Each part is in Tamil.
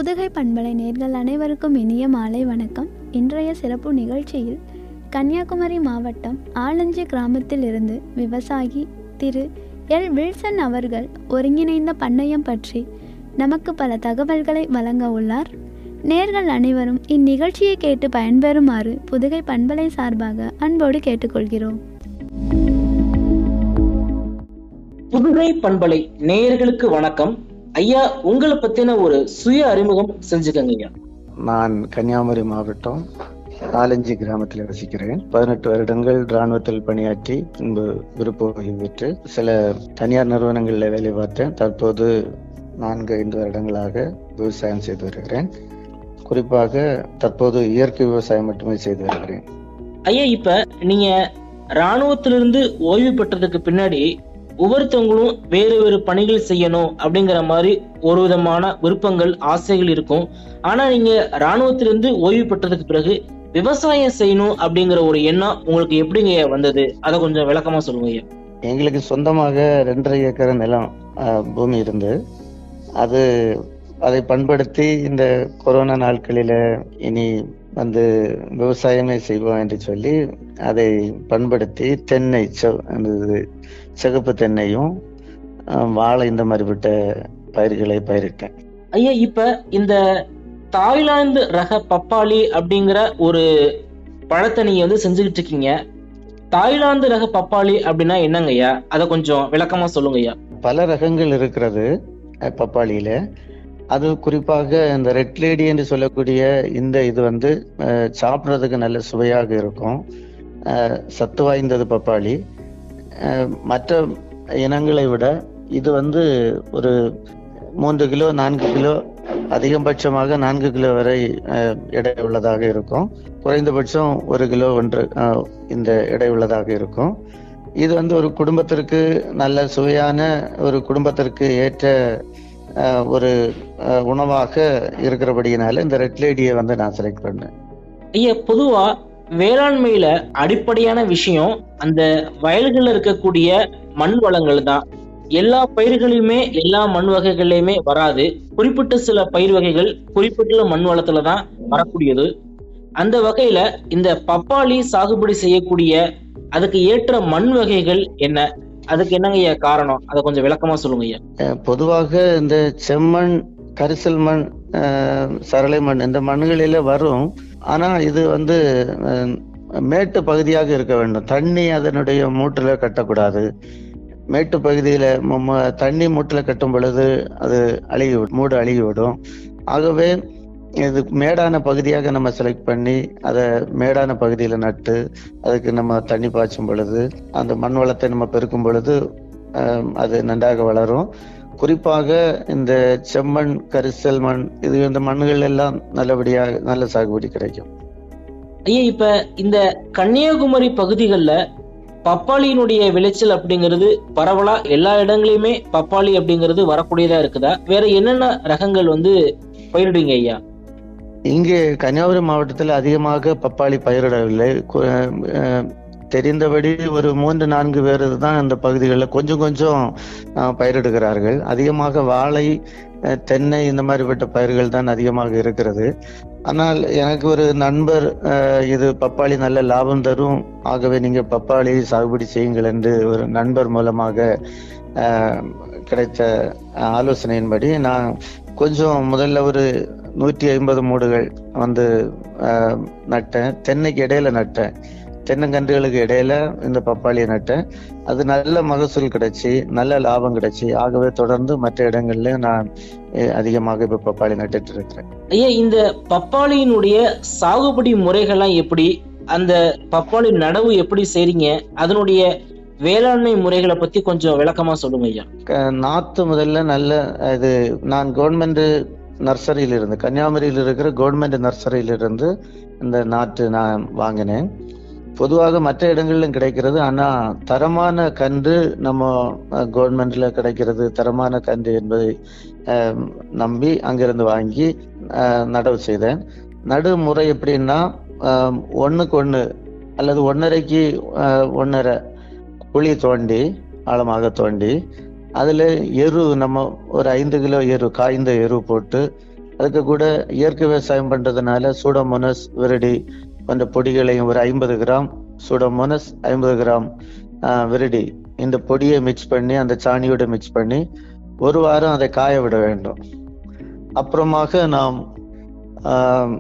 புதுகை பண்பலை நேர்கள் அனைவருக்கும் இனிய மாலை வணக்கம் இன்றைய சிறப்பு நிகழ்ச்சியில் கன்னியாகுமரி மாவட்டம் ஆலஞ்சி கிராமத்தில் இருந்து விவசாயி திரு எல் வில்சன் அவர்கள் ஒருங்கிணைந்த பண்ணையம் பற்றி நமக்கு பல தகவல்களை வழங்க உள்ளார் நேர்கள் அனைவரும் இந்நிகழ்ச்சியை கேட்டு பயன்பெறுமாறு புதுகை பண்பலை சார்பாக அன்போடு கேட்டுக்கொள்கிறோம் புதுகை பண்பலை நேயர்களுக்கு வணக்கம் ஐயா உங்களை பத்தின ஒரு சுய அறிமுகம் செஞ்சுக்கங்க ஐயா நான் கன்னியாகுமரி மாவட்டம் நாலஞ்சி கிராமத்தில் வசிக்கிறேன் பதினெட்டு வருடங்கள் இராணுவத்தில் பணியாற்றி பின்பு விருப்ப ஓய்வு பெற்று சில தனியார் நிறுவனங்களில் வேலை பார்த்தேன் தற்போது நான்கு ஐந்து வருடங்களாக விவசாயம் செய்து வருகிறேன் குறிப்பாக தற்போது இயற்கை விவசாயம் மட்டுமே செய்து வருகிறேன் ஐயா இப்ப நீங்க ராணுவத்திலிருந்து ஓய்வு பெற்றதுக்கு பின்னாடி ஒவ்வொருத்தவங்களும் வேறு வேறு பணிகள் செய்யணும் அப்படிங்கிற மாதிரி ஒரு விதமான விருப்பங்கள் ஆசைகள் இருக்கும் ஆனா நீங்க ராணுவத்திலிருந்து ஓய்வு பெற்றதுக்கு பிறகு விவசாயம் செய்யணும் அப்படிங்கிற ஒரு எண்ணம் உங்களுக்கு எப்படிங்க வந்தது அதை கொஞ்சம் விளக்கமா சொல்லுங்க ஐயா எங்களுக்கு சொந்தமாக ரெண்டரை ஏக்கர் நிலம் அஹ், பூமி இருந்து அது அதை பண்படுத்தி இந்த கொரோனா நாட்களில இனி வந்து விவசாயமே செய்வோம் என்று சொல்லி அதை பண்படுத்தி தென்னை செவ்- அந்த இது சிகப்பு தென்னையும் அஹ், வாழை இந்த மாதிரிப்பட்ட பயிர்களை பயிரிட்டேன் ஐயா இப்ப இந்த தாய்லாந்து ரக பப்பாளி அப்படிங்கிற ஒரு பழத்தை நீங்க வந்து செஞ்சுக்கிட்டு இருக்கீங்க தாய்லாந்து ரக பப்பாளி அப்படின்னா என்னங்க ஐயா அதை கொஞ்சம் விளக்கமா சொல்லுங்க ஐயா பல ரகங்கள் இருக்கிறது அஹ், பப்பாளியில அது குறிப்பாக இந்த ரெட் லேடி என்று சொல்லக்கூடிய இந்த இது வந்து அஹ், சாப்பிட்றதுக்கு நல்ல சுவையாக இருக்கும் அஹ், சத்து வாய்ந்தது பப்பாளி அஹ், மற்ற இனங்களை விட இது வந்து ஒரு மூன்று கிலோ நான்கு கிலோ அதிகபட்சமாக நான்கு கிலோ வரை அஹ், எடை உள்ளதாக இருக்கும் குறைந்தபட்சம் ஒரு கிலோ ஒன்று அஹ், இந்த எடை உள்ளதாக இருக்கும் இது வந்து ஒரு குடும்பத்திற்கு நல்ல சுவையான ஒரு குடும்பத்திற்கு ஏற்ற அஹ், ஒரு அஹ், உணவாக இருக்கிறபடியினால இந்த ரெட் லேடியை வந்து நான் செலக்ட் பண்ணேன் ஐயா பொதுவா வேளாண்மையில அடிப்படையான விஷயம் அந்த வயல்கள்ல இருக்கக்கூடிய மண் வளங்கள் தான் எல்லா பயிர்களையுமே எல்லா மண் வகைகள்லயுமே வராது குறிப்பிட்ட சில பயிர் வகைகள் குறிப்பிட்ட மண் வளத்துல தான் வரக்கூடியது அந்த வகையில இந்த பப்பாளி சாகுபடி செய்யக்கூடிய அதுக்கு ஏற்ற மண் வகைகள் என்ன அதுக்கு என்னங்க ஐயா காரணம் அதை கொஞ்சம் விளக்கமா சொல்லுங்க ஐயா அஹ், பொதுவாக இந்த செம்மண் கரிசல் மண் அஹ், சரளை மண் இந்த மண்களில வரும் ஆனா இது வந்து அஹ், மேட்டு பகுதியாக இருக்க வேண்டும் தண்ணி அதனுடைய மூட்டுல கட்டக்கூடாது மேட்டு பகுதியில ம- ம- தண்ணி மூட்டுல கட்டும் பொழுது அது அழுகி விடும், மூடு அழுகி விடும் ஆகவே இது மேடான பகுதியாக நம்ம செலக்ட் பண்ணி அதை மேடான பகுதியில நட்டு அதுக்கு நம்ம தண்ணி பாய்ச்சும் பொழுது அந்த மண் வளத்தை நம்ம பெருக்கும் பொழுது ஆம், அது நன்றாக வளரும் குறிப்பாக இந்த செம்மண் கரிசல் மண் இது இந்த மண்ணுகள் எல்லாம் நல்லபடியாக நல்ல சாகுபடி கிடைக்கும் ஐயா இப்ப இந்த கன்னியாகுமரி பகுதிகளில் பப்பாளியினுடைய விளைச்சல் அப்படிங்கிறது பரவலா எல்லா இடங்களையுமே பப்பாளி அப்படிங்கிறது வரக்கூடியதா இருக்குதா வேற என்னென்ன ரகங்கள் வந்து பயிரிடுங்க ஐயா இங்கே கன்னியாகுமரி மாவட்டத்தில் அதிகமாக பப்பாளி பயிரிடவில்லை கு- அஹ், தெரிந்தபடி ஒரு மூன்று நான்கு பேர் தான் இந்த பகுதிகளில் கொஞ்சம் கொஞ்சம் அஹ், பயிரிடுகிறார்கள் அதிகமாக வாழை அஹ், தென்னை இந்த மாதிரிப்பட்ட பயிர்கள் தான் அதிகமாக இருக்கிறது ஆனால் எனக்கு ஒரு நண்பர் அஹ், இது பப்பாளி நல்ல லாபம் தரும் ஆகவே நீங்க பப்பாளி சாகுபடி செய்யுங்கள் என்று ஒரு நண்பர் மூலமாக அஹ், கிடைத்த அஹ், ஆலோசனையின்படி நான் கொஞ்சம் முதல்ல ஒரு நூற்றி ஐம்பது மூடுகள் வந்து அஹ், நட்டேன் தென்னைக்கு இடையில நட்டேன் தென்னங்கன்றுகளுக்கு இடையில இந்த பப்பாளியை நட்டேன் அது நல்ல மகசூல் கிடைச்சி நல்ல லாபம் கிடைச்சி ஆகவே தொடர்ந்து மற்ற இடங்கள்ல நான் அஹ், அதிகமாக இப்ப பப்பாளி நட்டுட்டு இருக்கிறேன் ஐயா இந்த பப்பாளியினுடைய சாகுபடி முறைகள்லாம் எப்படி அந்த பப்பாளி நடவு எப்படி செய்றீங்க அதனுடைய வேளாண்மை முறைகளை பத்தி கொஞ்சம் விளக்கமா சொல்லுங்க ஐயா க- நாத்து முதல்ல நல்ல இது நான் கவர்மெண்ட் நர்சரியில இருந்து கன்னியாகுமரியில் இருக்கிற கவர்மெண்ட் நர்சரியில இருந்து இந்த நாற்று நான் வாங்கினேன் பொதுவாக மற்ற இடங்களிலும் கிடைக்கிறது ஆனா தரமான கன்று நம்ம கவர்மெண்ட்ல கிடைக்கிறது தரமான கன்று என்பதை அஹ், நம்பி அங்கிருந்து வாங்கி அஹ், நடவு செய்தேன் நடு முறை எப்படின்னா அஹ், ஒண்ணுக்கு ஒண்ணு அல்லது ஒன்னரைக்கு அஹ், ஒன்னரை குழி தோண்டி ஆழமாக தோண்டி அதுல எரு நம்ம ஒரு ஐந்து கிலோ எரு காய்ந்த எரு போட்டு அதுக்கு கூட இயற்கை விவசாயம் பண்றதுனால சூடோமோனஸ் விரடி போன்ற பொடிகளையும் ஒரு ஐம்பது கிராம் சூடோமோனஸ் ஐம்பது கிராம் ஆஹ், விரடி இந்த பொடியை மிக்ஸ் பண்ணி அந்த சாணியோட மிக்ஸ் பண்ணி ஒரு வாரம் அதை காய விட வேண்டும் அப்புறமாக நாம் ஆம்,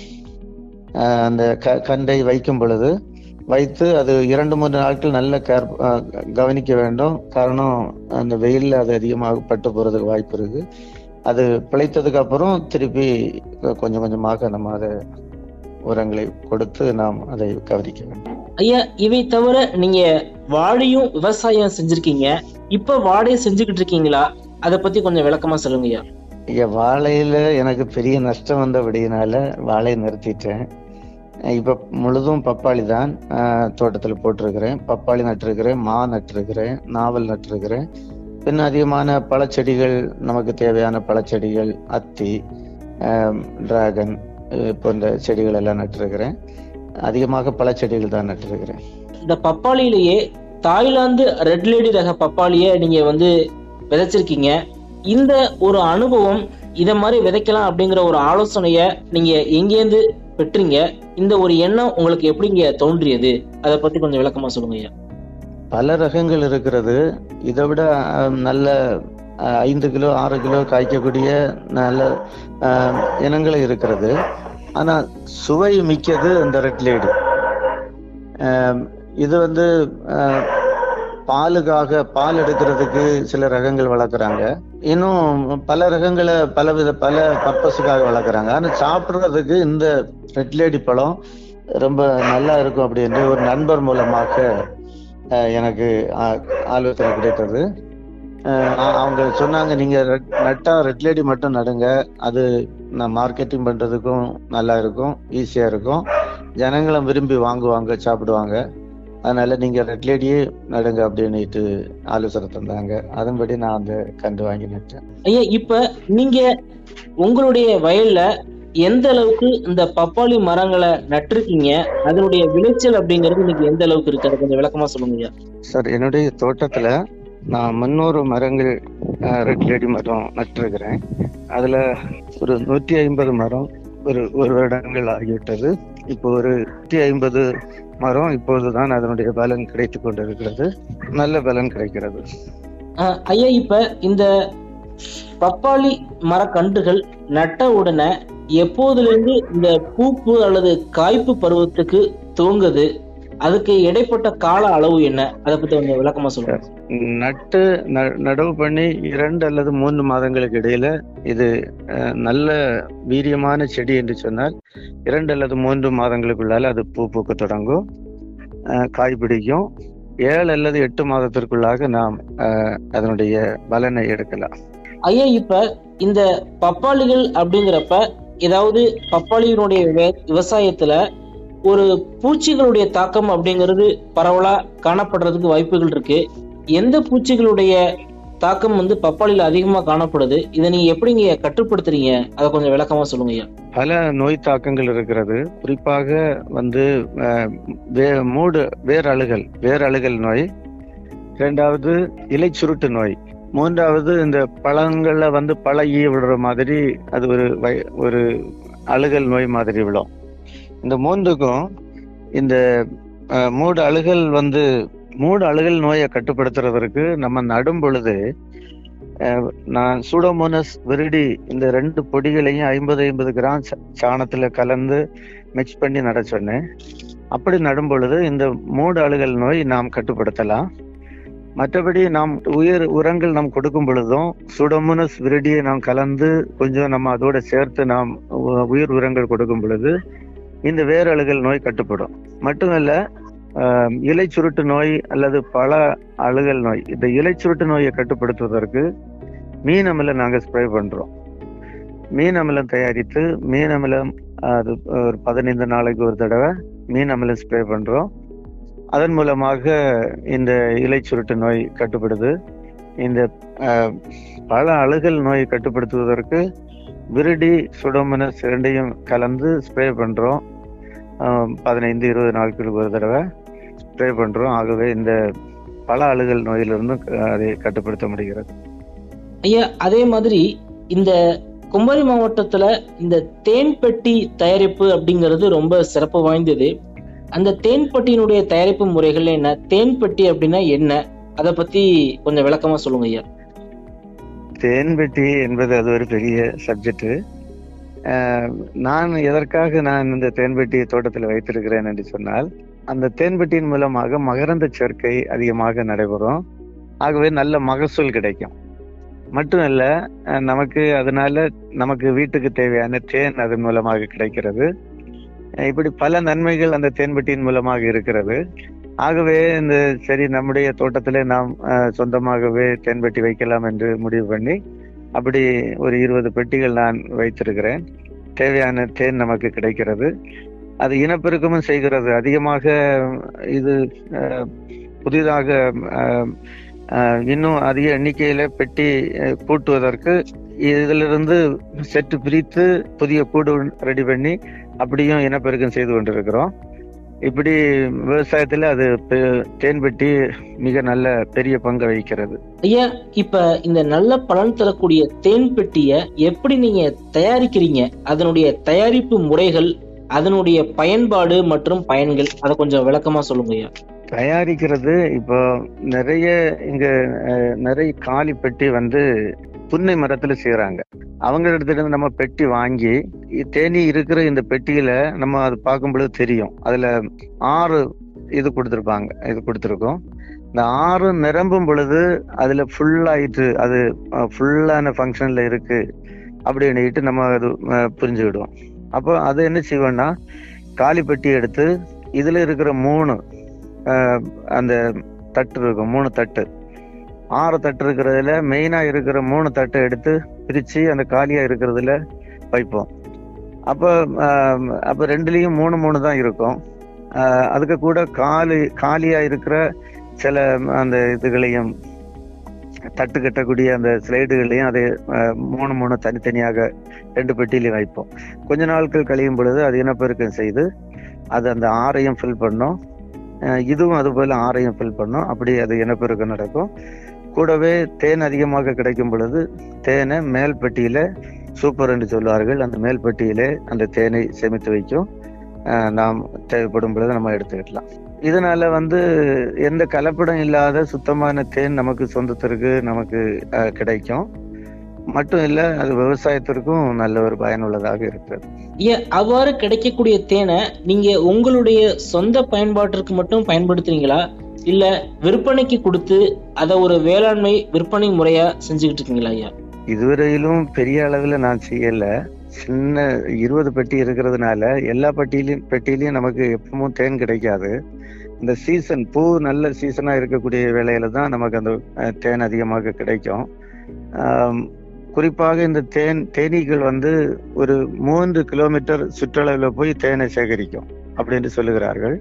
ஆஹ், அந்த க- கண்டை வைக்கும் பொழுது வைத்து அது இரண்டு மூன்று நாட்கள் நல்ல கேர் ஆஹ், கவனிக்க வேண்டும் காரணம் அந்த வெயில்ல அது அதிகமாக பட்டு போறதுக்கு வாய்ப்பு இருக்கு அது பிழைத்ததுக்கு அப்புறம் திருப்பி கொஞ்சம் கொஞ்சமாக நம்ம அதை உரங்களை கொடுத்து நாம் அதை கவனிக்க வேண்டும் ஐயா இவை தவிர நீங்க வாழையும் விவசாயம் செஞ்சிருக்கீங்க இப்ப வாழையை செஞ்சுக்கிட்டு இருக்கீங்களா அதை பத்தி கொஞ்சம் விளக்கமா சொல்லுங்க ஐயா இங்க வாழையில எனக்கு பெரிய நஷ்டம் வந்தபடியினால வாழையை நிறுத்திட்டேன் இப்ப முழுதும் பப்பாளி தான் ஆஹ், தோட்டத்துல போட்டிருக்கிறேன் பப்பாளி நட்டிருக்கிறேன் மா நட்டிருக்கிறேன் நாவல் நட்டிருக்கிறேன் பின் அதிகமான பழச்செடிகள் நமக்கு தேவையான பழச்செடிகள் அத்தி டிராகன் போன்ற செடிகள் எல்லாம் நட்டிருக்கிறேன் அதிகமாக பழச்செடிகள் தான் நட்டிருக்கிறேன் இந்த பப்பாளியிலேயே தாய்லாந்து ரெட் லேடி ரக பப்பாளிய நீங்க வந்து விதைச்சிருக்கீங்க இந்த ஒரு அனுபவம் இத மாதிரி விதைக்கலாம் அப்படிங்கிற ஒரு ஆலோசனைய நீங்க எங்கேருந்து பெற்றீங்க இந்த ஒரு எண்ணம் உங்களுக்கு எப்படிங்க தோன்றியது அதை பத்தி கொஞ்சம் விளக்கமா சொல்லுங்க ஐயா பல ரகங்கள் இருக்கிறது இதை விட அஹ், நல்ல அஹ், ஐந்து கிலோ ஆறு கிலோ காய்க்கக்கூடிய நல்ல அஹ், இனங்களும் இருக்கிறது ஆனா சுவை மிக்கது இந்த ரெட் லேடி அஹ், இது வந்து அஹ், பாலுக்காக பால் எடுக்கிறதுக்கு சில ரகங்கள் வளர்க்குறாங்க இன்னும் பல ரகங்களை பலவித பல பர்பஸுக்காக வளர்க்குறாங்க ஆனா சாப்பிட்றதுக்கு இந்த ரெட் லேடி பழம் ரொம்ப நல்லா இருக்கும் அப்படின்னு ஒரு நண்பர் மூலமாக அஹ் எனக்கு ஆ- ஆலோசனை கிடைத்தது அஹ் அ- அவங்க சொன்னாங்க நீங்க ரெட்- நட்டா ரெட் லேடி மட்டும் நடுங்க அது நான் மார்க்கெட்டிங் பண்றதுக்கும் நல்லா இருக்கும் ஈஸியா இருக்கும் ஜனங்களும் விரும்பி வாங்குவாங்க சாப்பிடுவாங்க அதனால நீங்க ரெட் லேடியே நடுங்க அப்படின்னுட்டு ஆலோசனை தந்தாங்க அதன்படி நான் அந்த கண்டு வாங்கி நட்டேன் ஐயா இப்ப நீங்க உங்களுடைய வயல்ல எந்த அளவுக்கு இந்த பப்பாளி மரங்களை நட்டிருக்கீங்க அதனுடைய விளைச்சல் அப்படிங்கிறது இன்னைக்கு எந்த அளவுக்கு இருக்கு அதை கொஞ்சம் விளக்கமா சொல்லுங்க ஐயா சார் என்னுடைய தோட்டத்துல நான் முன்னூறு மரங்கள் ரெட் லேடி மரம் நட்டிருக்கிறேன் அதுல ஒரு நூற்றி ஐம்பது மரம் ஒரு ஒரு வருடங்கள் ஆகிவிட்டது இப்போ ஒரு நூற்றி ஐம்பது மரம் இப்போதுதான் அதனுடைய பலன் கிடைத்து கொண்டிருக்கிறது நல்ல பலன் கிடைக்கிறது அஹ் ஐயா இப்ப இந்த பப்பாளி மரக்கன்றுகள் நட்ட உடனே எப்போதிலிருந்து இந்த பூப்பு அல்லது காய்ப்பு பருவத்துக்கு துவங்குது அதுக்கு இடைப்பட்ட கால அளவு என்ன அதை பத்தி கொஞ்சம் விளக்கமா சொல்லுங்க நட்டு ந- நடவு பண்ணி இரண்டு அல்லது மூன்று மாதங்களுக்கு இடையில இது அஹ், நல்ல வீரியமான செடி என்று சொன்னால் இரண்டு அல்லது மூன்று மாதங்களுக்குள்ளால அது பூ பூக்க தொடங்கும் அஹ், காய் பிடிக்கும் ஏழு அல்லது எட்டு மாதத்திற்குள்ளாக நாம் அஹ், அதனுடைய பலனை எடுக்கலாம் ஐயா இப்ப இந்த பப்பாளிகள் அப்படிங்கிறப்ப ஏதாவது பப்பாளியினுடைய வே- விவசாயத்துல ஒரு பூச்சிகளுடைய தாக்கம் அப்படிங்கிறது பரவலா காணப்படுறதுக்கு வாய்ப்புகள் இருக்கு எந்த பூச்சிகளுடைய தாக்கம் வந்து பப்பாளியில அதிகமா காணப்படுது இதை நீங்க எப்படிங்க கட்டுப்படுத்துறீங்க அதை கொஞ்சம் விளக்கமா சொல்லுங்க ஐயா பல நோய் தாக்கங்கள் இருக்கிறது குறிப்பாக வந்து அஹ், வே- மூடு வேரழுகல் வேரழுகல் நோய் இரண்டாவது இலை சுருட்டு நோய் மூன்றாவது இந்த பழங்கள்ல வந்து பழ ஈ விடுற மாதிரி அது ஒரு வை- ஒரு அழுகல் நோய் மாதிரி விடும் இந்த மூன்றுக்கும் இந்த அஹ், மூடு அழுகல் வந்து மூடு அழுகல் நோயை கட்டுப்படுத்துறதற்கு நம்ம நடும் பொழுது அஹ், நான் சூடோமோனஸ் விரிடி இந்த ரெண்டு பொடிகளையும் ஐம்பது ஐம்பது கிராம் சா- சாணத்துல கலந்து மிக்ஸ் பண்ணி நட சொன்னேன் அப்படி நடும் பொழுது இந்த மூடு அழுகல் நோய் நாம் கட்டுப்படுத்தலாம் மற்றபடி நாம் உயர் உரங்கள் நாம் கொடுக்கும் பொழுதும் சூடோமோனஸ் விரிடியை நாம் கலந்து கொஞ்சம் நம்ம அதோட சேர்த்து நாம் உ- உயிர் உரங்கள் கொடுக்கும் பொழுது இந்த வேரழுகல் நோய் கட்டுப்படும் மட்டுமல்ல ஆஹ், இலை சுருட்டு நோய் அல்லது பல அழுகல் நோய் இந்த இலை சுருட்டு நோயை கட்டுப்படுத்துவதற்கு மீன் அமிலம் நாங்கள் ஸ்ப்ரே பண்றோம் மீன் அமிலம் தயாரித்து மீன் அமிலம் அது ஒரு பதினைந்து நாளைக்கு ஒரு தடவை மீன் அமிலம் ஸ்ப்ரே பண்றோம் அதன் மூலமாக இந்த இலை சுருட்டு நோய் கட்டுப்படுது இந்த ஆஹ், பல அழுகல் நோயை கட்டுப்படுத்துவதற்கு விரிடி சுடோமனஸ் இரண்டையும் கலந்து ஸ்ப்ரே பண்றோம் ஆஹ், பதினைந்து இருபது நாட்களுக்கு ஒரு தடவை ஸ்ப்ரே பண்றோம் ஆகவே இந்த பல அழுகல் நோயிலிருந்து அதை கட்டுப்படுத்த முடிகிறது ஐயா அதே மாதிரி இந்த குமரி மாவட்டத்துல இந்த தேன் பெட்டி தயாரிப்பு அப்படிங்கிறது ரொம்ப சிறப்பு வாய்ந்தது அந்த தேன் பெட்டியினுடைய தயாரிப்பு முறைகள் என்ன தேன் பெட்டி அப்படின்னா என்ன அதை பத்தி கொஞ்சம் விளக்கமா சொல்லுங்க ஐயா தேன்பெட்டி என்பது அது ஒரு பெரிய சப்ஜெக்ட் நான் எதற்காக நான் இந்த தேன்பெட்டி தோட்டத்தில் வைத்திருக்கிறேன் என்று சொன்னால் அந்த தேன்பெட்டியின் மூலமாக மகரந்த சேர்க்கை அதிகமாக நடைபெறும் ஆகவே நல்ல மகசூல் கிடைக்கும் மட்டும் இல்ல அஹ், நமக்கு அதனால நமக்கு வீட்டுக்கு தேவையான தேன் அதன் மூலமாக கிடைக்கிறது அஹ், இப்படி பல நன்மைகள் அந்த தேன்பெட்டியின் மூலமாக இருக்கிறது ஆகவே இந்த சரி நம்முடைய தோட்டத்திலே நாம் அஹ், சொந்தமாகவே தேன்பெட்டி வைக்கலாம் என்று முடிவு பண்ணி அப்படி ஒரு இருபது பெட்டிகள் நான் வைத்திருக்கிறேன் தேவையான தேன் நமக்கு கிடைக்கிறது அது இனப்பெருக்கமும் செய்கிறது அதிகமாக இது அஹ், புதிதாக அஹ், அஹ், இன்னும் அதிக எண்ணிக்கையில பெட்டி அஹ், கூட்டுவதற்கு இதிலிருந்து செட்டு பிரித்து புதிய கூடு ரெடி பண்ணி அப்படியும் இனப்பெருக்கம் செய்து கொண்டிருக்கிறோம் இப்படி விவசாயத்துல அது பெ- தேன்பெட்டி மிக நல்ல பெரிய பங்கு வகிக்கிறது ஐயா இப்ப இந்த நல்ல பலன் தரக்கூடிய தேன் பெட்டிய எப்படி நீங்க தயாரிக்கிறீங்க அதனுடைய தயாரிப்பு முறைகள் அதனுடைய பயன்பாடு மற்றும் பயன்கள் அதை கொஞ்சம் விளக்கமா சொல்லுங்க ஐயா தயாரிக்கிறது இப்போ நிறைய இங்க அஹ், நிறைய காலி பெட்டி வந்து புன்னை மரத்துல செய்யறாங்க அவங்க இடத்துல இருந்து நம்ம பெட்டி வாங்கி இ- தேனி இருக்கிற இந்த பெட்டியில நம்ம அது பார்க்கும் பொழுது தெரியும் அதுல ஆறு இது கொடுத்துருப்பாங்க இது கொடுத்துருக்கோம் இந்த ஆறு நிரம்பும் பொழுது அதுல ஃபுல் ஆயிட்டு அது ஃபுல்லான ஃபங்க்ஷன்ல இருக்கு அப்படின்னுட்டு நம்ம அது அஹ், புரிஞ்சுக்கிடுவோம் அப்போ அது என்ன செய்வோம்னா காலி பெட்டி எடுத்து இதுல இருக்கிற மூணு அஹ், அந்த தட்டு இருக்கும் மூணு தட்டு ஆறு தட்டு இருக்கிறதுல மெயினா இருக்கிற மூணு தட்டை எடுத்து பிரிச்சு அந்த காலியா இருக்கிறதுல வைப்போம் அப்போ ஆஹ், அப்போ ரெண்டுலயும் மூணு மூணு தான் இருக்கும் ஆஹ், அதுக்கு கூட காலி காலியா இருக்கிற சில அந்த இதுகளையும் தட்டு கட்டக்கூடிய அந்த ஸ்லைடுகளையும் அதை ஆஹ், மூணு மூணு தனித்தனியாக ரெண்டு பெட்டியிலையும் வைப்போம் கொஞ்ச நாட்கள் கழியும் பொழுது அது இனப்பெருக்கம் செய்து அது அந்த ஆறையும் ஃபில் பண்ணும் அஹ் இதுவும் அது போல ஆறையும் ஃபில் பண்ணும் அப்படி அது இனப்பெருக்கம் நடக்கும் கூடவே தேன் அதிகமாக கிடைக்கும் பொழுது தேனை மேல் பெட்டியில சூப்பர் என்று சொல்வார்கள் அந்த மேல் பெட்டியிலே அந்த தேனை சேமித்து வைக்கும் அஹ் நாம் தேவைப்படும் பொழுது நம்ம எடுத்துக்கிடலாம் இதனால வந்து எந்த கலப்படம் இல்லாத சுத்தமான தேன் நமக்கு சொந்தத்திற்கு நமக்கு அஹ், கிடைக்கும் மட்டும் இல்ல அது விவசாயத்திற்கும் நல்ல ஒரு பயனுள்ளதாக இருக்கிறது ஐயா அவ்வாறு கிடைக்கக்கூடிய தேனை நீங்க உங்களுடைய சொந்த பயன்பாட்டிற்கு மட்டும் பயன்படுத்துறீங்களா இல்ல விற்பனைக்கு கொடுத்து அதை ஒரு வேளாண்மை விற்பனை முறையா செஞ்சுக்கிட்டு இருக்கீங்களா ஐயா இதுவரையிலும் பெரிய அளவுல நான் செய்யல சின்ன இருபது பெட்டி இருக்கிறதுனால எல்லா பெட்டியிலையும் பெட்டியிலையும் நமக்கு எப்பவும் தேன் கிடைக்காது இந்த சீசன் பூ நல்ல சீசனா இருக்கக்கூடிய வேளையில தான் நமக்கு அந்த அஹ், தேன் அதிகமாக கிடைக்கும் ஆம், குறிப்பாக இந்த தேன் தேனீக்கள் வந்து ஒரு மூன்று கிலோமீட்டர் சுற்றளவில் போய் தேனை சேகரிக்கும் அப்படின்னு சொல்லுகிறார்கள்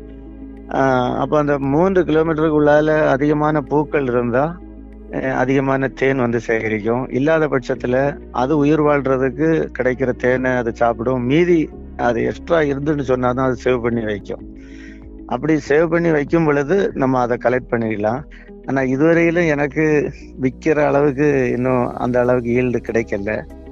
ஆஹ், அப்ப அந்த மூன்று கிலோமீட்டருக்கு உள்ளால அதிகமான பூக்கள் இருந்தா அஹ் அதிகமான தேன் வந்து சேகரிக்கும் இல்லாத பட்சத்துல அது உயிர் வாழ்றதுக்கு கிடைக்கிற தேனை அது சாப்பிடும் மீதி அது எக்ஸ்ட்ரா இருந்துன்னு சொன்னாதான் அது சேவ் பண்ணி வைக்கும் அப்படி சேவ் பண்ணி வைக்கும் பொழுது நம்ம அதை கலெக்ட் பண்ணிடலாம் ஆனா இதுவரையிலும் எனக்கு விற்கிற அளவுக்கு இன்னும் அந்த அளவுக்கு ஈல்டு கிடைக்கல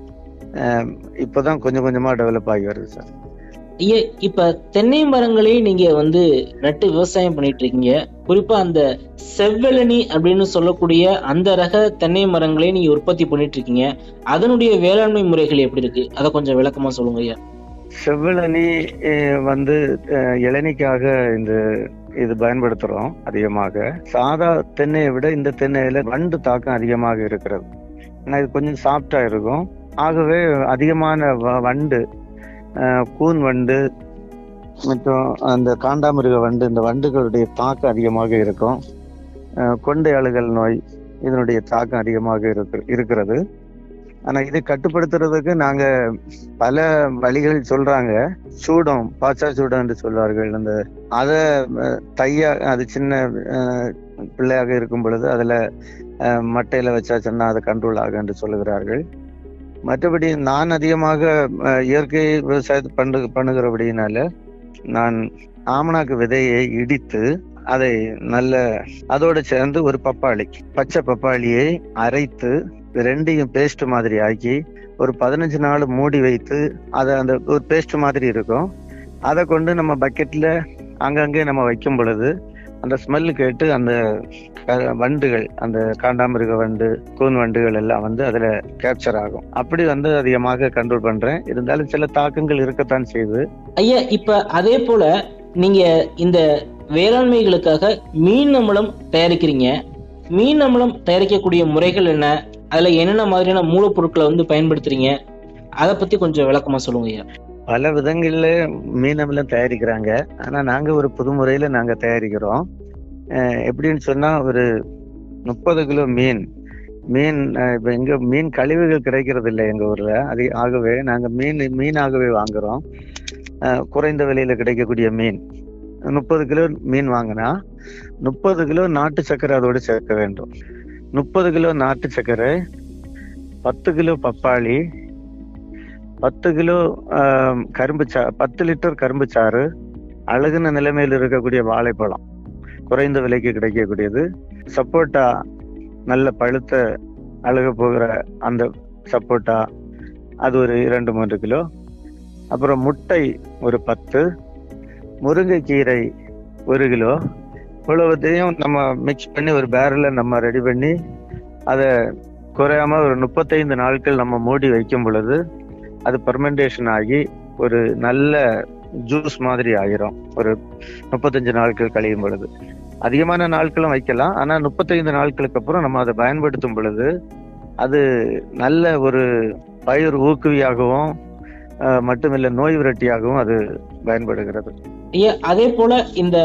அஹ் இப்போதான் கொஞ்சம் கொஞ்சமா டெவலப் ஆகி வருது சார் ஐயா இப்ப தென்னை மரங்களையும் நீங்க வந்து நட்டு விவசாயம் பண்ணிட்டு இருக்கீங்க குறிப்பா அந்த செவ்வெளனி அப்படின்னு சொல்லக்கூடிய அந்த ரக தென்னை மரங்களையும் நீங்க உற்பத்தி பண்ணிட்டு இருக்கீங்க அதனுடைய வேளாண்மை முறைகள் எப்படி இருக்கு அதை கொஞ்சம் விளக்கமா சொல்லுங்க ஐயா செவ்வழனி அஹ், வந்து அஹ், இளநிக்காக இந்த இது பயன்படுத்துறோம் அதிகமாக சாதா தென்னையை விட இந்த தென்னையில வண்டு தாக்கம் அதிகமாக இருக்கிறது ஏன்னா இது கொஞ்சம் சாஃப்டா இருக்கும் ஆகவே அதிகமான வ- வண்டு அஹ், கூன் வண்டு மற்றும் அந்த காண்டாமிருக வண்டு இந்த வண்டுகளுடைய தாக்கம் அதிகமாக இருக்கும் அஹ், கொண்டை அழுகல் நோய் இதனுடைய தாக்கம் அதிகமாக இருக்கு இருக்கிறது ஆனா இதை கட்டுப்படுத்துறதுக்கு நாங்க பல வழிகள் சொல்றாங்க சூடம் பாச்சா சூடம் என்று சொல்வார்கள் அந்த அத அஹ், தையா அது சின்ன அஹ், பிள்ளையாக இருக்கும் பொழுது அதுல அஹ், மட்டையில வச்சா சொன்னா அது கண்ட்ரோல் ஆகும் என்று சொல்லுகிறார்கள் மற்றபடி நான் அதிகமாக அஹ், இயற்கை விவசாயத்தை பண்ணு பண்ணுகிறபடினால நான் ஆமணாக்கு விதையை இடித்து அதை நல்ல அதோட சேர்ந்து ஒரு பப்பாளி பச்சை பப்பாளியை அரைத்து இது ரெண்டையும் பேஸ்ட் மாதிரி ஆக்கி ஒரு பதினஞ்சு நாள் மூடி வைத்து அதை அந்த ஒரு பேஸ்ட் மாதிரி இருக்கும் அதை கொண்டு நம்ம பக்கெட்ல அங்கங்கே நம்ம வைக்கும் பொழுது அந்த ஸ்மெல்லு கேட்டு அந்த க- வண்டுகள் அந்த காண்டாமிருக வண்டு கூன் வண்டுகள் எல்லாம் வந்து அதுல கேப்சர் ஆகும் அப்படி வந்து அதிகமாக கண்ட்ரோல் பண்றேன் இருந்தாலும் சில தாக்கங்கள் இருக்கத்தான் செய்யுது ஐயா இப்ப அதே போல நீங்க இந்த வேளாண்மைகளுக்காக மீன் அமிலம் தயாரிக்கிறீங்க மீன் அமிலம் தயாரிக்கக்கூடிய முறைகள் என்ன அதுல என்னென்ன மாதிரியான மூலப்பொருட்களை வந்து பயன்படுத்துறீங்க அதை பத்தி கொஞ்சம் விளக்கமா சொல்லுங்க ஐயா பல விதங்கள்ல மீன் அமிலம் தயாரிக்கிறாங்க ஆனா நாங்க ஒரு புது முறையில நாங்க தயாரிக்கிறோம் அஹ் எப்படின்னு சொன்னா ஒரு முப்பது கிலோ மீன் மீன் அஹ் இப்ப எங்க மீன் கழிவுகள் கிடைக்கிறது இல்லை எங்க ஊர்ல அது ஆகவே நாங்க மீன் மீனாகவே வாங்குறோம் அஹ் குறைந்த விலையில கிடைக்கக்கூடிய மீன் முப்பது கிலோ மீன் வாங்கினா முப்பது கிலோ நாட்டு சர்க்கரை அதோடு சேர்க்க வேண்டும் முப்பது கிலோ நாட்டு சர்க்கரை பத்து கிலோ பப்பாளி பத்து கிலோ ஆம், கரும்பு சா பத்து லிட்டர் கரும்பு சாறு அழகுன நிலைமையில் இருக்கக்கூடிய வாழைப்பழம் குறைந்த விலைக்கு கிடைக்கக்கூடியது சப்போட்டா நல்ல பழுத்த அழுக போகிற அந்த சப்போட்டா அது ஒரு இரண்டு மூன்று கிலோ அப்புறம் முட்டை ஒரு பத்து முருங்கைக்கீரை ஒரு கிலோ இவ்வளவுத்தையும் நம்ம மிக்ஸ் பண்ணி ஒரு பேரல நம்ம ரெடி பண்ணி அதை குறையாம ஒரு முப்பத்தைந்து நாட்கள் நம்ம மூடி வைக்கும் பொழுது அது பர்மெண்டேஷன் ஆகி ஒரு நல்ல ஜூஸ் மாதிரி ஆகிரும் ஒரு முப்பத்தஞ்சு நாட்கள் கழியும் பொழுது அதிகமான நாட்களும் வைக்கலாம் ஆனா முப்பத்தைந்து நாட்களுக்கு அப்புறம் நம்ம அதை பயன்படுத்தும் பொழுது அது நல்ல ஒரு பயிர் ஊக்குவியாகவும் அஹ், மட்டுமில்ல நோய் விரட்டியாகவும் அது பயன்படுகிறது ஐயா அதே போல இந்த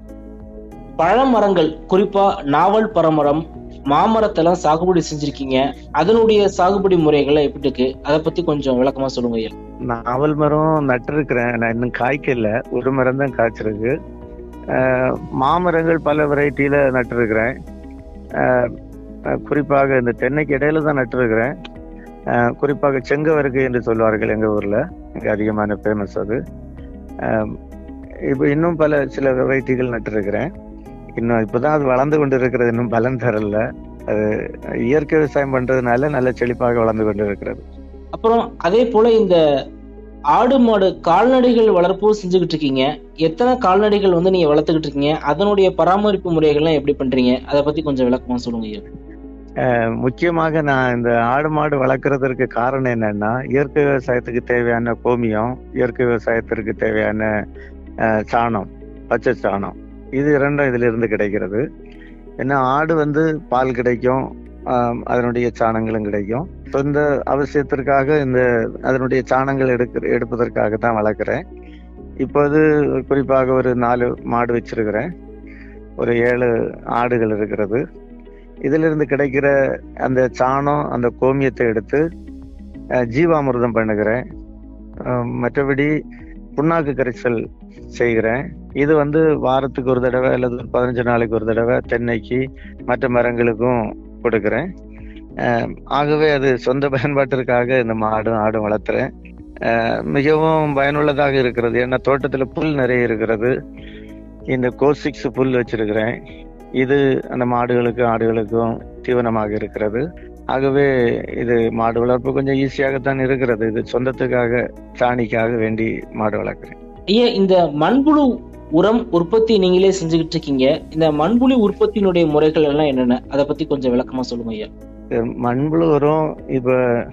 பழமரங்கள் குறிப்பா நாவல் பரமரம் மாமரத்தெல்லாம் சாகுபடி செஞ்சிருக்கீங்க அதனுடைய சாகுபடி முறைகளை எப்படி இருக்கு அதை பத்தி கொஞ்சம் விளக்கமா சொல்லுங்க ஐயா நாவல் மரம் நட்டிருக்கிறேன் நான் இன்னும் காய்க்கல ஒரு மரம் தான் காய்ச்சிருக்கு அஹ், மாமரங்கள் பல வெரைட்டியில நட்டிருக்கிறேன் அஹ், அஹ், குறிப்பாக இந்த தென்னைக்கு இடையில தான் நட்டிருக்கிறேன் அஹ், குறிப்பாக செங்கவருக்கு என்று சொல்வார்கள் எங்க ஊர்ல இங்க அதிகமான ஃபேமஸ் அது அஹ், இப்போ இன்னும் பல சில வெரைட்டிகள் நட்டிருக்கிறேன் இன்னும் இப்போதான் அது வளர்ந்து கொண்டு இருக்கிறது இன்னும் பலன் தரல அது இயற்கை விவசாயம் பண்றதுனால நல்ல செழிப்பாக வளர்ந்து கொண்டு இருக்கிறது அப்புறம் அதே போல இந்த ஆடு மாடு கால்நடைகள் வளர்ப்பும் செஞ்சுக்கிட்டு இருக்கீங்க எத்தனை கால்நடைகள் வந்து நீங்க வளர்த்துக்கிட்டு இருக்கீங்க அதனுடைய பராமரிப்பு முறைகள்லாம் எப்படி பண்றீங்க அதை பத்தி கொஞ்சம் விளக்கமா சொல்லுங்க ஐயா அஹ் முக்கியமாக நான் இந்த ஆடு மாடு வளர்க்குறதற்கு காரணம் என்னன்னா இயற்கை விவசாயத்துக்கு தேவையான கோமியம் இயற்கை விவசாயத்திற்கு தேவையான அஹ், சாணம் பச்சை சாணம் இது இரண்டும் இதுல இருந்து கிடைக்கிறது ஏன்னா ஆடு வந்து பால் கிடைக்கும் ஆம், அதனுடைய சாணங்களும் கிடைக்கும் சொந்த அவசியத்திற்காக இந்த அதனுடைய சாணங்கள் எடுக்க எடுப்பதற்காக தான் வளர்க்குறேன் இப்போது குறிப்பாக ஒரு நாலு மாடு வச்சிருக்கிறேன் ஒரு ஏழு ஆடுகள் இருக்கிறது இதிலிருந்து கிடைக்கிற அந்த சாணம் அந்த கோமியத்தை எடுத்து அஹ், ஜீவாமிர்தம் பண்ணுகிறேன் அஹ், மற்றபடி புண்ணாக்கு கரைசல் செய்கிறேன் இது வந்து வாரத்துக்கு ஒரு தடவை அல்லது ஒரு பதினஞ்சு நாளைக்கு ஒரு தடவை தென்னைக்கு மற்ற மரங்களுக்கும் கொடுக்கிறேன் அஹ், ஆகவே அது சொந்த பயன்பாட்டிற்காக இந்த மாடும் ஆடும் வளர்த்துறேன் அஹ், மிகவும் பயனுள்ளதாக இருக்கிறது ஏன்னா தோட்டத்துல புல் நிறைய இருக்கிறது இந்த கோசிக்ஸ் புல் வச்சிருக்கிறேன் இது அந்த மாடுகளுக்கு ஆடுகளுக்கும் தீவனமாக இருக்கிறது ஆகவே இது மாடு வளர்ப்பு கொஞ்சம் ஈஸியாகத்தான் இருக்கிறது இது சொந்தத்துக்காக சாணிக்காக வேண்டி மாடு வளர்க்குறேன் ஐயா இந்த மண்புழு உரம் உற்பத்தி நீங்களே செஞ்சுக்கிட்டு இருக்கீங்க இந்த மண்புழு உற்பத்தியினுடைய முறைகள் எல்லாம் என்னென்ன அதை பத்தி கொஞ்சம் விளக்கமா சொல்லுங்க ஐயா இது மண்புழு உரம் இப்ப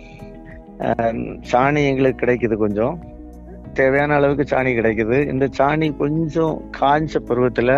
அஹ், சாணி எங்களுக்கு கிடைக்குது கொஞ்சம் தேவையான அளவுக்கு சாணி கிடைக்குது இந்த சாணி கொஞ்சம் காஞ்ச பருவத்துல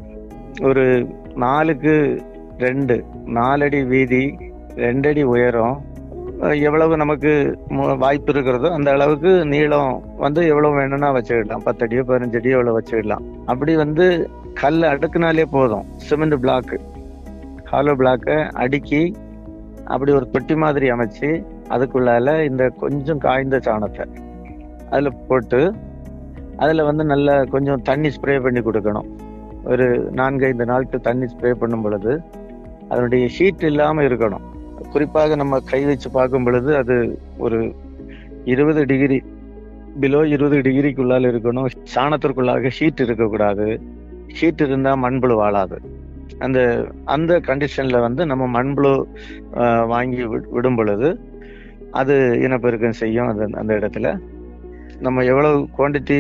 ஒரு நாலுக்கு ரெண்டு நாலடி வீதி ரெண்டடி உயரம் அஹ், எவ்வளவு நமக்கு மு- வாய்ப்பு இருக்கிறதோ அந்த அளவுக்கு நீளம் வந்து எவ்வளவு வேணும்னா வச்சுக்கிடலாம் பத்தடியோ பதினஞ்சடியோ எவ்வளவு வச்சுக்கிடலாம் அப்படி வந்து கல் அடுக்குனாலே போதும் சிமெண்ட் பிளாக் ஹாலோ பிளாக்கை அடுக்கி அப்படி ஒரு தொட்டி மாதிரி அமைச்சு அதுக்குள்ளால இந்த கொஞ்சம் காய்ந்த சாணத்தை அதுல போட்டு அதுல வந்து நல்ல கொஞ்சம் தண்ணி ஸ்ப்ரே பண்ணி கொடுக்கணும் ஒரு நான்கைந்து நாட்கள் தண்ணி ஸ்ப்ரே பண்ணும் பொழுது அதனுடைய ஷீட் இல்லாம இருக்கணும் குறிப்பாக நம்ம கை வச்சு பார்க்கும் பொழுது அது ஒரு இருபது டிகிரி பிலோ இருபது டிகிரிக்குள்ளால இருக்கணும் சாணத்திற்குள்ளாக ஷீட் இருக்கக்கூடாது ஷீட் இருந்தா மண்புழு வாழாது அந்த அந்த கண்டிஷன்ல வந்து நம்ம மண்புழு ஆஹ், வாங்கி வி- விடும் பொழுது அது இனப்பெருக்கம் செய்யும் அந்த அந்த இடத்துல நம்ம எவ்வளவு குவாண்டிட்டி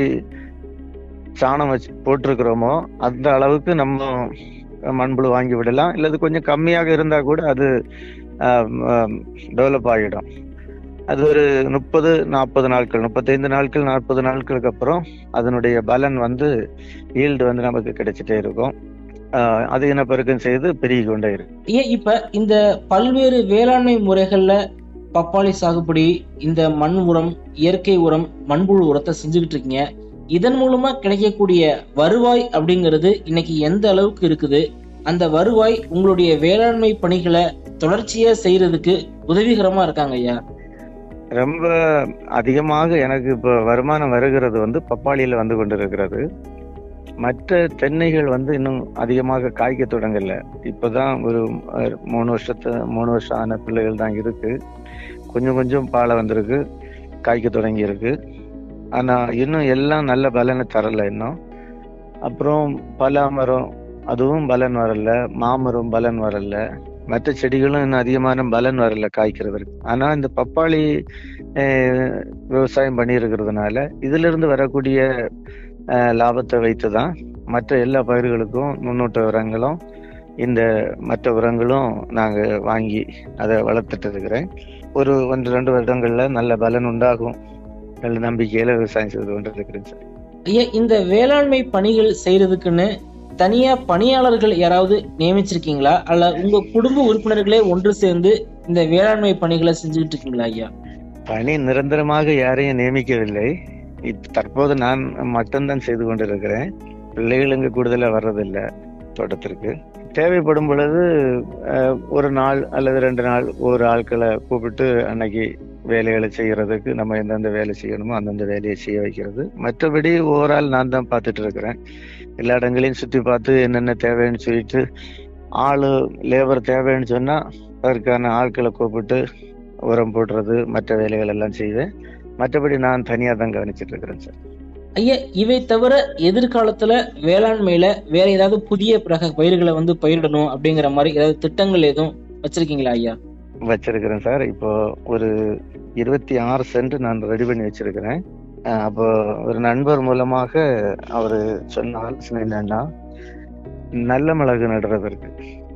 சாணம் வச்சு போட்டிருக்கிறோமோ அந்த அளவுக்கு நம்ம மண்புழு வாங்கி விடலாம் இல்லது கொஞ்சம் கம்மியாக இருந்தா கூட அது டெவலப் ஆகிடும் அது ஒரு முப்பது நாற்பது நாட்கள் முப்பத்தைந்து நாட்கள் நாற்பது நாட்களுக்கு அப்புறம் அதனுடைய பலன் வந்து ஈல்டு வந்து நமக்கு கிடைச்சிட்டே இருக்கும் ஆஹ் அது இனப்பெருக்கம் செய்து பெருகி கொண்டே இருக்கும் ஏன் இப்ப இந்த பல்வேறு வேளாண்மை முறைகள்ல பப்பாளி சாகுபடி இந்த மண் உரம் இயற்கை உரம் மண்புழு உரத்தை செஞ்சுக்கிட்டு இருக்கீங்க இதன் மூலமா கிடைக்கக்கூடிய வருவாய் அப்படிங்கிறது இன்னைக்கு எந்த அளவுக்கு இருக்குது அந்த வருவாய் உங்களுடைய வேளாண்மை பணிகளை தொடர்ச்சியா செய்யறதுக்கு உதவிகரமா இருக்காங்க ஐயா ரொம்ப அதிகமாக எனக்கு இப்போ வருமானம் வருகிறது வந்து பப்பாளியில வந்து கொண்டிருக்கிறது மற்ற தென்னைகள் வந்து இன்னும் அதிகமாக காய்க்க தொடங்கல இப்பதான் ஒரு அஹ், மூணு வருஷத்து மூணு வருஷம் ஆன பிள்ளைகள் தான் இருக்கு கொஞ்சம் கொஞ்சம் பாலை வந்திருக்கு காய்க்க தொடங்கி இருக்கு ஆனா இன்னும் எல்லாம் நல்ல பலனை தரல இன்னும் அப்புறம் பலா மரம் அதுவும் பலன் வரல மாமரம் பலன் வரல மற்ற செடிகளும் இன்னும் அதிகமான பலன் வரல காய்க்கிறதுக்கு ஆனா இந்த பப்பாளி அஹ், விவசாயம் பண்ணி இருக்கிறதுனால இதுல இருந்து வரக்கூடிய அஹ், லாபத்தை வைத்து தான் மற்ற எல்லா பயிர்களுக்கும் நுண்ணூட்ட உரங்களும் இந்த மற்ற உரங்களும் நாங்க வாங்கி அதை வளர்த்துட்டு இருக்கிறேன் ஒரு ஒன்று ரெண்டு வருடங்கள்ல நல்ல பலன் உண்டாகும் நல்ல நம்பிக்கையில விவசாயம் செய்து கொண்டு இருக்கிறேன் சார் ஐயா இந்த வேளாண்மை பணிகள் செய்யறதுக்குன்னு தனியா பணியாளர்கள் யாராவது நியமிச்சிருக்கீங்களா அல்ல உங்க குடும்ப உறுப்பினர்களே ஒன்று சேர்ந்து இந்த வேளாண்மை பணிகளை செஞ்சுக்கிட்டு இருக்கீங்களா ஐயா பணி நிரந்தரமாக யாரையும் நியமிக்கவில்லை இப்ப தற்போது நான் மட்டும்தான் செய்து கொண்டிருக்கிறேன் பிள்ளைகள் இங்கு கூடுதலா வர்றதில்லை தோட்டத்திற்கு தேவைப்படும் பொழுது அஹ், ஒரு நாள் அல்லது ரெண்டு நாள் ஒரு ஆட்களை கூப்பிட்டு அன்னைக்கு வேலைகளை செய்யறதுக்கு நம்ம எந்தெந்த வேலை செய்யணுமோ அந்தந்த வேலையை செய்ய வைக்கிறது மற்றபடி ஓவரால் நான் தான் பார்த்துட்டு இருக்கிறேன் எல்லா இடங்களையும் சுற்றி பார்த்து என்னென்ன தேவைன்னு சொல்லிட்டு ஆளு லேபர் தேவைன்னு சொன்னா அதற்கான ஆட்களை கூப்பிட்டு உரம் போடுறது மற்ற வேலைகள் எல்லாம் செய்வேன் மற்றபடி நான் தனியா தான் கவனிச்சிட்டு இருக்கிறேன் சார் ஐயா இவை தவிர எதிர்காலத்துல வேளாண்மையில வேற ஏதாவது புதிய ரக பயிர்களை வந்து பயிரிடணும் அப்படிங்கிற மாதிரி ஏதாவது திட்டங்கள் எதுவும் வச்சிருக்கீங்களா ஐயா வச்சிருக்கிறேன் சார் இப்போ ஒரு இருபத்தி ஆறு சென்ட் நான் ரெடி பண்ணி வச்சிருக்கிறேன் அஹ் அப்போ ஒரு நண்பர் மூலமாக அவர் சொன்ன ஆலோசனை என்னன்னா நல்ல மிளகு நடுறதற்கு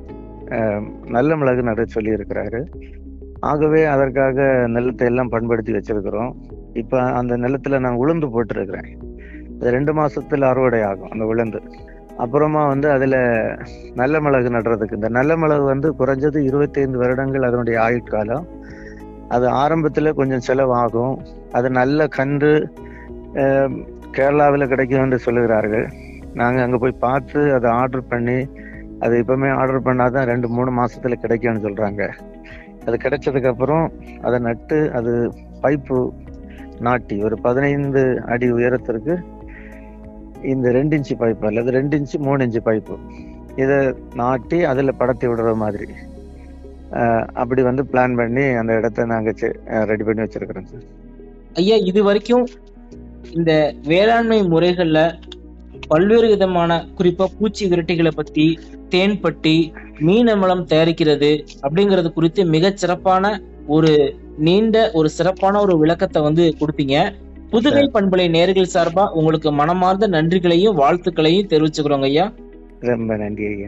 அஹ் நல்ல மிளகு நட சொல்லி இருக்கிறாரு ஆகவே அதற்காக நிலத்தை எல்லாம் பண்படுத்தி வச்சிருக்கிறோம் இப்ப அந்த நிலத்துல நான் உளுந்து போட்டிருக்கிறேன் அது ரெண்டு மாசத்துல அறுவடை ஆகும் அந்த உளுந்து அப்புறமா வந்து அதுல நல்ல மிளகு நடுறதுக்கு இந்த நல்ல மிளகு வந்து குறைஞ்சது 25 வருடங்கள் அதனுடைய ஆயுட்காலம் அது ஆரம்பத்துல கொஞ்சம் செலவாகும் அது நல்ல கன்று அஹ், கேரளாவில் கிடைக்கும் என்று சொல்லுகிறார்கள் நாங்க அங்க போய் பார்த்து அதை ஆர்டர் பண்ணி அது இப்பவுமே ஆர்டர் பண்ணாதான் ரெண்டு மூணு மாசத்துல கிடைக்கும்னு சொல்றாங்க அது கிடைச்சதுக்கு அப்புறம் அதை நட்டு அது பைப்பு நாட்டி ஒரு பதினைந்து அடி உயரத்திற்கு இந்த ரெண்டு இன்ச்சு பைப்பு அல்லது ரெண்டு இன்ச்சு மூணு இன்ச்சு பைப்பு இதை நாட்டி அதுல படத்தி விடுற மாதிரி அஹ் அப்படி வந்து பிளான் பண்ணி அந்த இடத்த நாங்க ரெடி பண்ணி வச்சிருக்கிறோம் சார் ஐயா இது வரைக்கும் இந்த வேளாண்மை முறைகள்ல பல்வேறு விதமான குறிப்பா பூச்சி விரட்டிகளை பத்தி தேன்பட்டி மீன் அமிலம் தயாரிக்கிறது அப்படிங்கிறது குறித்து மிகச் சிறப்பான ஒரு நீண்ட ஒரு சிறப்பான ஒரு விளக்கத்தை வந்து கொடுத்தீங்க புதுகை பண்பலை நேர்கள் சார்பா உங்களுக்கு மனமார்ந்த நன்றிகளையும் வாழ்த்துக்களையும் தெரிவிச்சுக்கிறோங்க ஐயா ரொம்ப நன்றி ஐயா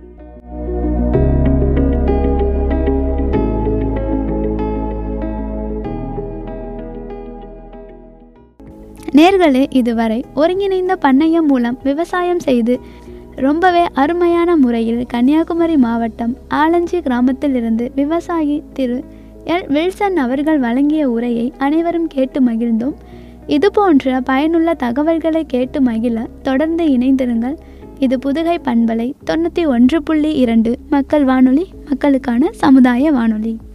நேர்களே இதுவரை ஒருங்கிணைந்த பண்ணையம் மூலம் விவசாயம் செய்து ரொம்பவே அருமையான முறையில் கன்னியாகுமரி மாவட்டம் ஆலஞ்சி கிராமத்திலிருந்து விவசாயி திரு எல் வில்சன் அவர்கள் வழங்கிய உரையை அனைவரும் கேட்டு மகிழ்ந்தோம் இதுபோன்ற பயனுள்ள தகவல்களை கேட்டு மகிழ தொடர்ந்து இணைந்திருங்கள் இது புதுகை பண்பலை தொண்ணூற்றி ஒன்று புள்ளி இரண்டு மக்கள் வானொலி மக்களுக்கான சமுதாய வானொலி